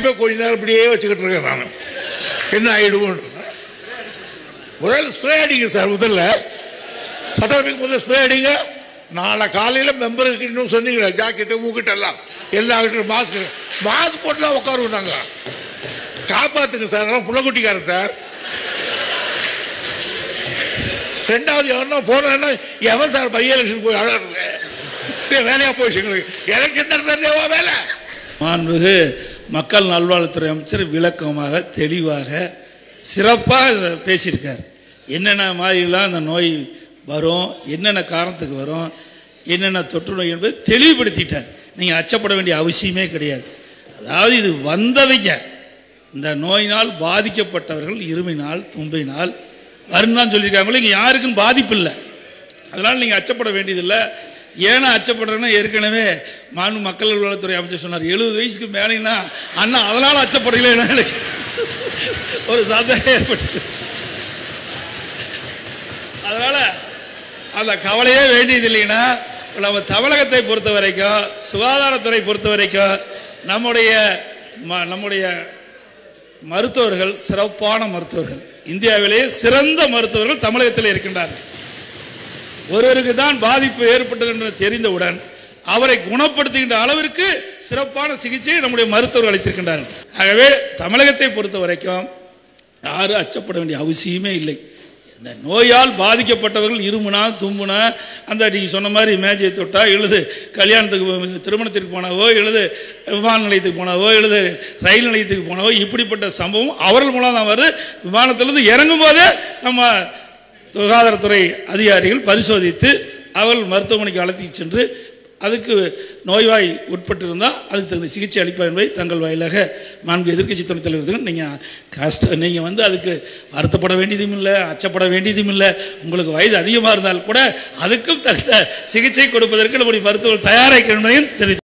இப்போ கொஞ்ச நேரம் இப்படியே வச்சுக்கிட்டு இருக்கேன் நான் என்ன ஆகிடுவோம் முதல்ல ஸ்ப்ரே அடிங்க சார் முதல்ல சட்டசபைக்கு முதல்ல ஸ்ப்ரே அடிங்க நாளை காலையில் மெம்பருக்கு இன்னும் சொன்னீங்களா ஜாக்கெட்டு மூக்கிட்ட எல்லாம் எல்லா கிட்ட மாஸ்க் மாஸ்க் போட்டு தான் உட்காருவோம் நாங்கள் காப்பாத்துங்க சார் அதெல்லாம் புள்ளக்குட்டிக்காரன் சார் ரெண்டாவது எவனா போனா எவன் சார் பை எலெக்ஷன் போய் அழறது இது வேலையா போயிடுச்சு எங்களுக்கு எலெக்ஷன் நடத்துறதேவா வேலை மாண்புமிகு மக்கள் நல்வாழ்வுத்துறை அமைச்சர் விளக்கமாக தெளிவாக சிறப்பாக பேசியிருக்கார் என்னென்ன மாதிரிலாம் அந்த நோய் வரும் என்னென்ன காரணத்துக்கு வரும் என்னென்ன தொற்று நோய் என்பதை தெளிவுபடுத்திட்டார் நீங்கள் அச்சப்பட வேண்டிய அவசியமே கிடையாது அதாவது இது வந்தவங்க இந்த நோயினால் பாதிக்கப்பட்டவர்கள் இருமினால் தும்பினால் வரும்னு தான் சொல்லியிருக்காங்களோ இங்கே யாருக்கும் பாதிப்பு இல்லை அதனால் நீங்கள் அச்சப்பட வேண்டியதில்லை ஏன்னா அச்சப்படுறேன்னா ஏற்கனவே மாண்பு மக்கள் நல்வாழ்வுத்துறை அமைச்சர் சொன்னார் எழுபது வயசுக்கு மேலேனா அண்ணா அதனால் அச்சப்படுறீங்களே எனக்கு ஒரு சந்தேகம் ஏற்பட்டது அதனால் அந்த கவலையே வேண்டியது இல்லைங்கன்னா நம்ம தமிழகத்தை பொறுத்த வரைக்கும் சுகாதாரத்துறை பொறுத்த வரைக்கும் நம்முடைய ம- நம்முடைய மருத்துவர்கள் சிறப்பான மருத்துவர்கள் இந்தியாவிலேயே சிறந்த மருத்துவர்கள் தமிழகத்தில் இருக்கின்றார்கள் ஒருவருக்கு தான் பாதிப்பு ஏற்பட்டது என்று தெரிந்தவுடன் அவரை குணப்படுத்துகின்ற அளவிற்கு சிறப்பான சிகிச்சையை நம்முடைய மருத்துவர்கள் அளித்திருக்கின்றார்கள் ஆகவே தமிழகத்தை பொறுத்த வரைக்கும் யாரும் அச்சப்பட வேண்டிய அவசியமே இல்லை இந்த நோயால் பாதிக்கப்பட்டவர்கள் இருமுனா தும்புனா அந்த நீங்கள் சொன்ன மாதிரி மேஜை தொட்டா எழுது கல்யாணத்துக்கு போ- திருமணத்திற்கு போனவோ எழுது விமான நிலையத்துக்கு போனவோ எழுது ரயில் நிலையத்துக்கு போனவோ இப்படிப்பட்ட சம்பவம் அவர்கள் மூலம் தான் வருது விமானத்திலிருந்து இறங்கும் போதே நம்ம சுகாதாரத்துறை அதிகாரிகள் பரிசோதித்து அவர்கள் மருத்துவமனைக்கு அழைத்து சென்று அதுக்கு நோய்வாய் உட்பட்டிருந்தால் அதுக்கு தகுந்த சிகிச்சை அளிப்பார் என்பதை தங்கள் வாயிலாக நான்கு எதிர்க்கட்சி துணைத் தலைவர்கள் நீங்கள் கஷ்ட நீங்கள் வந்து அதுக்கு வருத்தப்பட வேண்டியதும் இல்லை அச்சப்பட வேண்டியதும் இல்லை உங்களுக்கு வயது அதிகமாக இருந்தால் கூட அதுக்கும் தகுந்த சிகிச்சை கொடுப்பதற்கு நம்முடைய மருத்துவர்கள் தயாராக என்பதையும் தெரிவித்து